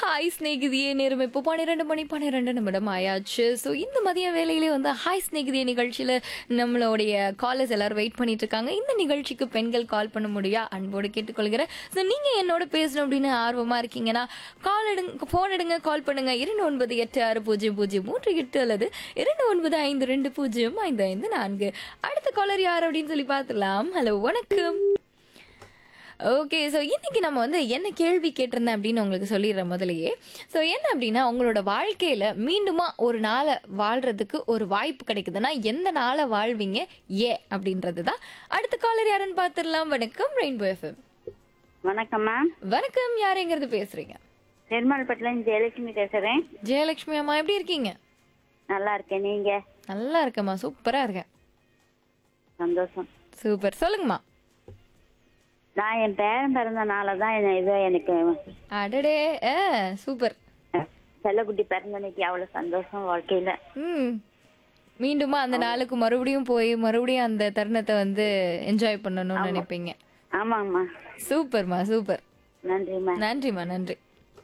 Hi ஸ்நேகிதியே நேரம் இப்போ பன்னிரெண்டு மணி பன்னிரெண்டு நிமிடம் ஆயாச்சு ஸோ இந்த மதிய வேலையிலே வந்து ஹாய் ஸ்நேகிதியே நிகழ்ச்சியில் நம்மளுடைய காலர்ஸ் எல்லாரும் வெயிட் பண்ணிட்டு இருக்காங்க இந்த நிகழ்ச்சிக்கு பெண்கள் கால் பண்ண முடியா அன்போடு கேட்டுக்கொள்கிறேன் ஸோ நீங்கள் என்னோட பேசணும் அப்படின்னு ஆர்வமாக இருக்கீங்கன்னா கால் எடுங்க ஃபோன் எடுங்க கால் பண்ணுங்க இரண்டு ஒன்பது எட்டு ஆறு பூஜ்ஜியம் பூஜ்ஜியம் மூன்று எட்டு அல்லது இரண்டு ஒன்பது ஐந்து ரெண்டு பூஜ்ஜியம் ஐந்து ஐந்து நான்கு அடுத்த காலர் யார் அப்படின்னு சொல்லி பார்த்துலாம் ஹலோ வணக்கம் ஓகே ஸோ இன்னைக்கு நம்ம வந்து என்ன கேள்வி கேட்டிருந்தேன் அப்படின்னு உங்களுக்கு சொல்லிடுறேன் முதலையே ஸோ என்ன அப்படின்னா உங்களோட வாழ்க்கையில் மீண்டுமா ஒரு நாளை வாழ்றதுக்கு ஒரு வாய்ப்பு கிடைக்குதுன்னா எந்த நாளை வாழ்வீங்க ஏ அப்படின்றது தான் அடுத்த காலர் யாருன்னு பார்த்துடலாம் வணக்கம் ரெயின்போ எஃப்எம் வணக்கம்மா வணக்கம் யாருங்கிறது பேசுறீங்க பெருமாள்பட்டில ஜெயலட்சுமி பேசுறேன் ஜெயலட்சுமி அம்மா எப்படி இருக்கீங்க நல்லா இருக்கேன் நீங்க நல்லா இருக்கேம்மா சூப்பரா இருக்கேன் சந்தோஷம் சூப்பர் சொல்லுங்கம்மா நான் என் பேரன் பிறந்த நாள தான் இது எனக்கு அடடே ஆ சூப்பர் அஹ், செல்லக்குட்டி பிறந்த அன்னைக்கு அவ்வளவு சந்தோஷம் வாழ்க்கையில ம் மீண்டுமா அந்த நாளுக்கு மறுபடியும் போய் மறுபடியும் அந்த தருணத்தை வந்து என்ஜாய் பண்ணணும்னு நினைப்பீங்க ஆமாங்கம்மா சூப்பர்மா சூப்பர் நன்றிம்மா நன்றிம்மா நன்றி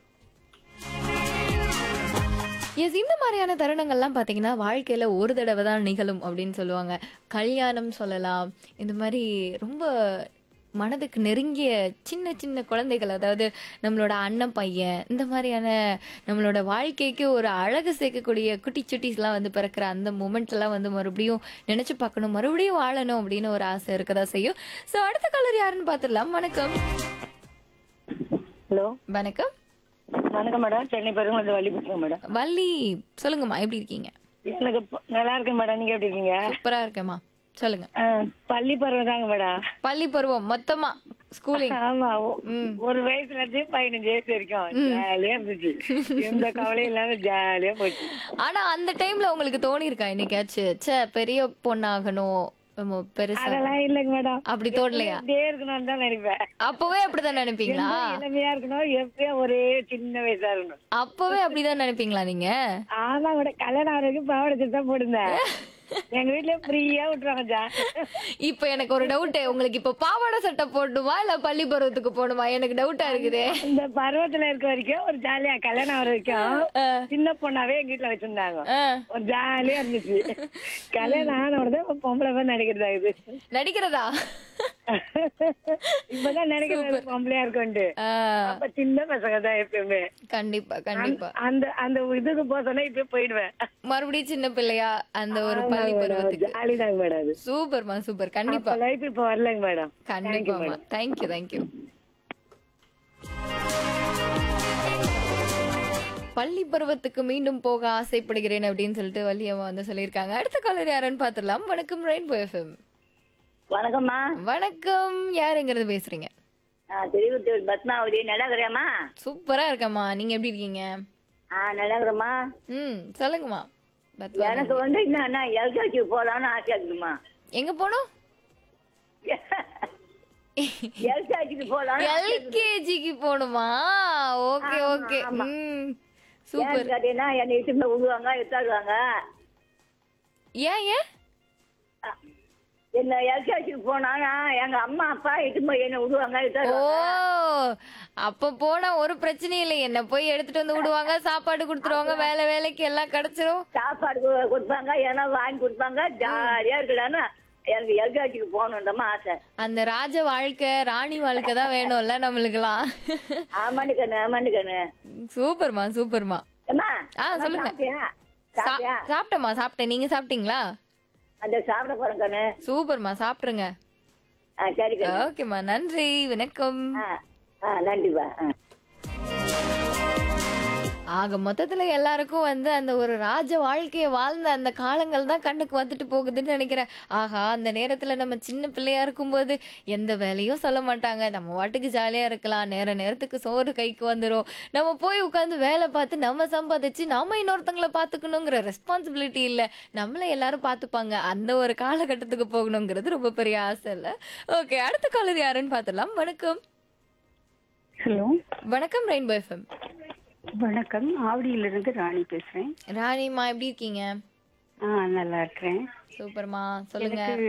எஸ் இந்த மாதிரியான தருணங்கள்லாம் பார்த்தீங்கன்னா வாழ்க்கையில் ஒரு தடவை தான் நிகழும் அப்படின்னு சொல்லுவாங்க கல்யாணம் சொல்லலாம் இந்த மாதிரி ரொம்ப மனதுக்கு நெருங்கிய சின்ன சின்ன குழந்தைகள் அதாவது நம்மளோட அண்ணன் பையன் இந்த மாதிரியான நம்மளோட வாழ்க்கைக்கு ஒரு அழகு சேர்க்கக்கூடிய குட்டி சுட்டிஸ்லாம் வந்து பிறக்கிற அந்த மூமெண்ட் எல்லாம் வந்து மறுபடியும் நினைச்சு பார்க்கணும் மறுபடியும் வாழணும் அப்படின்னு ஒரு ஆசை இருக்கதா செய்யும் ஸோ அடுத்த கலர் யாருன்னு பார்த்துடலாம் வணக்கம் ஹலோ வணக்கம் வணக்கம் மேடம் சென்னை பெருமாள் வள்ளி பேசுறேன் மேடம் வள்ளி சொல்லுங்கம்மா எப்படி இருக்கீங்க எனக்கு ப- நல்லா இருக்கேன் மேடம் நீங்க எப்படி இருக்கீங்க சூப்பரா இருக்கேம்மா சொல்லுங்க அஹ், பள்ளி பருவம் தாங்க மேடம் பள்ளி பருவம் மொத்தமா ஸ்கூலிங் ஆமா ஒ- ஒரு வயசுல இருந்து பதினஞ்சு வயசு வரைக்கும் ஜாலியா இருந்துச்சு எந்த கவலையும் இல்லாம ஜாலியா போச்சு ஆனா அந்த டைம்ல உங்களுக்கு தோணி இருக்கா என்னைக்காச்சும் ச்சே பெரிய பொண்ணாகணும் நம்ம பெருசா அதெல்லாம் இல்லைங்க மேடம் அப்படி தோணலையா அப்படியே இருக்கணும்னு தான் நினைப்பேன் அப்பவே அப்படிதான் நினைப்பீங்களா இளமையா இருக்கணும் எப்பயும் ஒரே சின்ன வயசா இருக்கணும் அப்பவே அப்படிதான் நினைப்பீங்களா நீங்க ஆமா கூட கல்யாணம் ஆகிறதுக்கு பாவாடை சட்டை தான் போடுந்தேன் எங்க வீட்ல ஃப்ரீயா விட்டுருவாங்க ஜா இப்ப எனக்கு ஒரு டவுட் உங்களுக்கு இப்ப பாவாடை சட்டை போடணுமா இல்ல பள்ளி பருவத்துக்கு போகணுமா எனக்கு டவுட்டா இருக்குதே இந்த பருவத்துல இருக்க வரைக்கும் ஒரு ஜாலியா கல்யாணம் ஆகிற வரைக்கும் சின்ன பொண்ணாவே எங்க வீட்ல வச்சிருந்தாங்க ஆ, ஒரு ஜாலியா இருந்துச்சு கல்யாணம் ஆன உடனே பொம்பளை பேர் நடிக்கிறதா இது நடிக்கிறதா இப்பதான் நினைக்கிறது பொம்பளையா இருக்கும்ட்டு ஆ, அப்ப சின்ன பசங்க தான் எப்பயுமே கண்டிப்பா கண்டிப்பா அந்த அந்த இதுக்கு போசனா இப்ப போயிடுவேன் மறுபடியும் சின்ன பிள்ளையா அந்த ஒரு பள்ளி பருவத்துக்கு ஜாலி தாங்க மேடம் அது சூப்பர்மா சூப்பர் கண்டிப்பா அப்ப லைஃப் இப்ப வரலங்க மேடம் கண்டிப்பாமா தேங்க்யூ தேங்க்யூ பள்ளி பருவத்துக்கு மீண்டும் போக ஆசைப்படுகிறேன் அப்படின்னு சொல்லிட்டு வள்ளியம்மா வந்து சொல்லியிருக்காங்க அடுத்த காலர் யாருன்னு பார்த்துடலாம் வணக்கம் ரெயின்போ எஃப்எம் வணக்கம்மா வணக்கம் யாருங்கிறது பேசுறீங்க திருவத்தூர் பத்மாவதி நல்லா இருக்கிறியாம்மா சூப்பரா இருக்கம்மா நீங்க எப்படி இருக்கீங்க ஆ நல்லா இருக்கிறம்மா ம் சொல்லுங்கம்மா பத்மா. எனக்கு வந்து என்னன்னா எல்கேஜி போலாம்னு ஆசையா இருக்குமா எங்க போனோம் எல்கேஜிக்கு போலாம் எல்கேஜிக்கு போகணுமா ஓகே ஓகே ம் சூப்பர் கேட்டீங்கன்னா என்னை இட்டுமே விடுவாங்க எடுத்தாடுவாங்க ஏன் ஏன் என்ன எல்கேஜிக்கு போனானா எங்க அம்மா அப்பா இட்டுமே என்ன விடுவாங்க ஓ எடுத்தாடுவாங்க அப்ப போனா ஒரு பிரச்சனையும் இல்லை என்ன போய் எடுத்துட்டு வந்து விடுவாங்க சாப்பாடு கொடுத்துருவாங்க வேலை வேலைக்கு எல்லாம் கிடைச்சிரும் சாப்பாடு கு- கொடுப்பாங்க ஏன்னா வாங்கி கொடுப்பாங்க ஜாலியா இருக்குடான்னு எனக்கு எல்கேஜிக்கு போகணுன்றமா ஆசை அந்த ராஜ வாழ்க்கை ராணி வாழ்க்கை தான் வேணும்ல நம்மளுக்கெல்லாம் ஆமாண்டு கண்ணு ஆமாண்டு கண்ணு சூப்பர்மா சூப்பர்மா அம்மா ஆ, சொல்லுங்க. சாப்பிட்டியா? சா- சாப்பிட்டியா? சாப்பிட்டேம்மா சாப்பிட்டேன் நீங்க சாப்பிட்டீங்களா அந்த சாப்பிட போறேன் கண்ணு சூப்பர்மா சாப்பிட்ருங்க ஆ சரி கண்ணு ஓகேம்மா நன்றி வணக்கம் ஆ ஆ நன்றிப்பா ஆ ஆக மொத்தத்துல எல்லாருக்கும் வந்து அந்த ஒரு ராஜ வாழ்க்கையை வாழ்ந்த அந்த காலங்கள் தான் கண்ணுக்கு வந்துட்டு போகுதுன்னு நினைக்கிறேன் ஆஹா அந்த நேரத்துல நம்ம சின்ன பிள்ளையா இருக்கும்போது எந்த வேலையும் சொல்ல மாட்டாங்க நம்ம வாட்டுக்கு ஜாலியா இருக்கலாம் நேர நேரத்துக்கு சோறு கைக்கு வந்துரும் நம்ம போய் உட்காந்து வேலை பார்த்து நம்ம சம்பாதிச்சு நாம இன்னொருத்தங்கள பாத்துக்கணுங்கிற ரெஸ்பான்சிபிலிட்டி இல்ல நம்மள எல்லாரும் பாத்துப்பாங்க அந்த ஒரு காலகட்டத்துக்கு போகணுங்கிறது ரொம்ப பெரிய ஆசை இல்ல ஓகே அடுத்த காலர் யாருன்னு பார்த்துடலாம் வணக்கம் ஹலோ வணக்கம் ரெயின்போ எஃப்எம் வணக்கம் ஆவடியிலிருந்து ராணி பேசுறேன் ராணிமா எப்படி இருக்கீங்க ஆ நல்லா இருக்கிறேன் சூப்பர்மா சொல்லுங்க எனக்கு